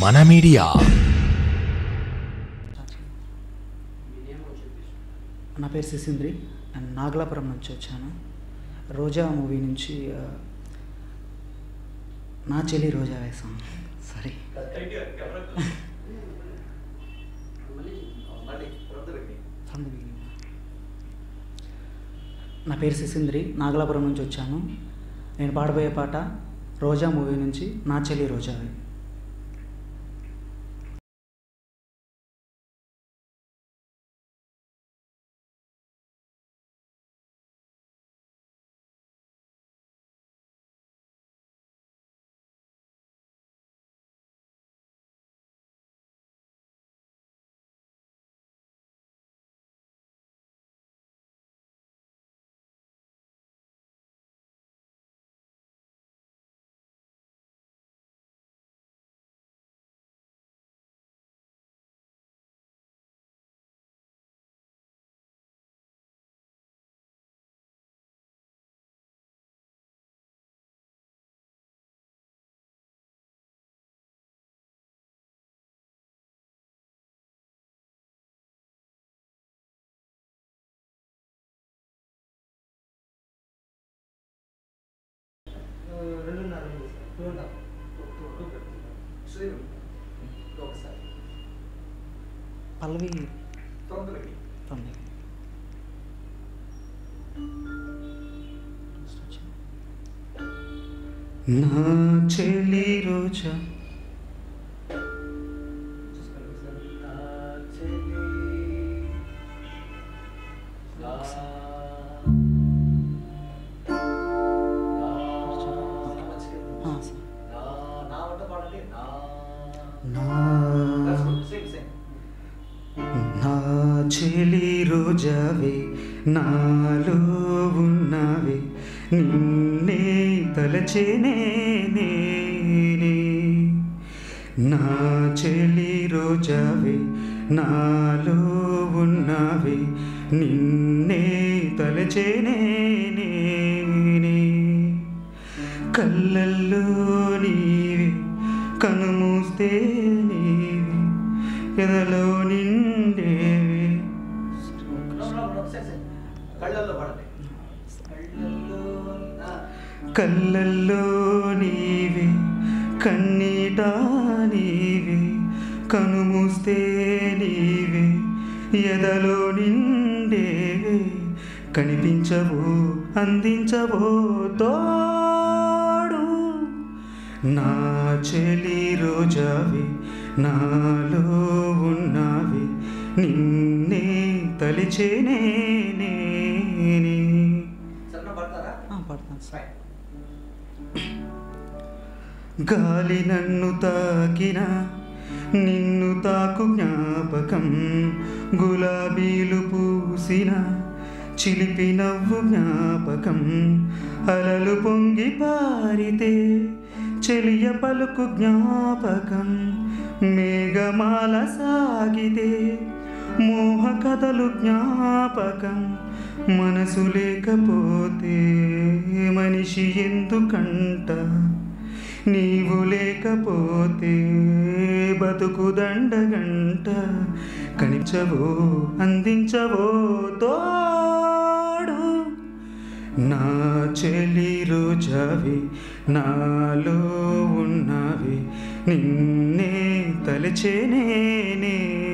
మన మీడియా నా పేరు శశీంద్రి అండ్ నాగలాపురం నుంచి వచ్చాను రోజా మూవీ నుంచి ఆ, నా చెల్లి రోజా వేసాం సారీ From the beginning. నా పేరు శశీంద్రి నాగలాపురం నుంచి వచ్చాను నేను పాడబోయే పాట రోజా మూవీ నుంచి నా చెల్లి రోజావే పల్లవి from the- నా చెల్లి రోజా ఆ, సరే. నా నా చెలి రోజావే నాలో ఉన్నవే నిన్నే తలచేనే నేనే. నా చెలి రోజావే నాలో ఉన్నవే నిన్నే తలచేనే నేనే. కళ్ళల్లో నీవే కనుమూస్తే నీవే ఎదలో నిండేవి కళ్ళల్లో నీవే కన్నీట నీవే కనుమూస్తే నీవే ఎదలో నిండేవే కనిపించవు అందించవో తోడు నా చెలి రోజావి నాలో ఉన్నావి నిన్నే తలిచేనే నేనే ఆ, పడతాను సార్ గాలి నన్ను తాకిన నిన్ను తాకు జ్ఞాపకం గులాబీలు పూసిన చిలిపి నవ్వు జ్ఞాపకం అలలు పొంగి పారితే చెలియ పలుకు జ్ఞాపకం మేఘమాల సాగితే మోహ కథలు జ్ఞాపకం మనసు లేకపోతే మనిషి ఎందుకంట నీవు లేకపోతే బతుకు దండగంట కనిచవో అందించవో తోడు నా చెలి రోజావి నాలో ఉన్నవి నిన్నే తలచేనే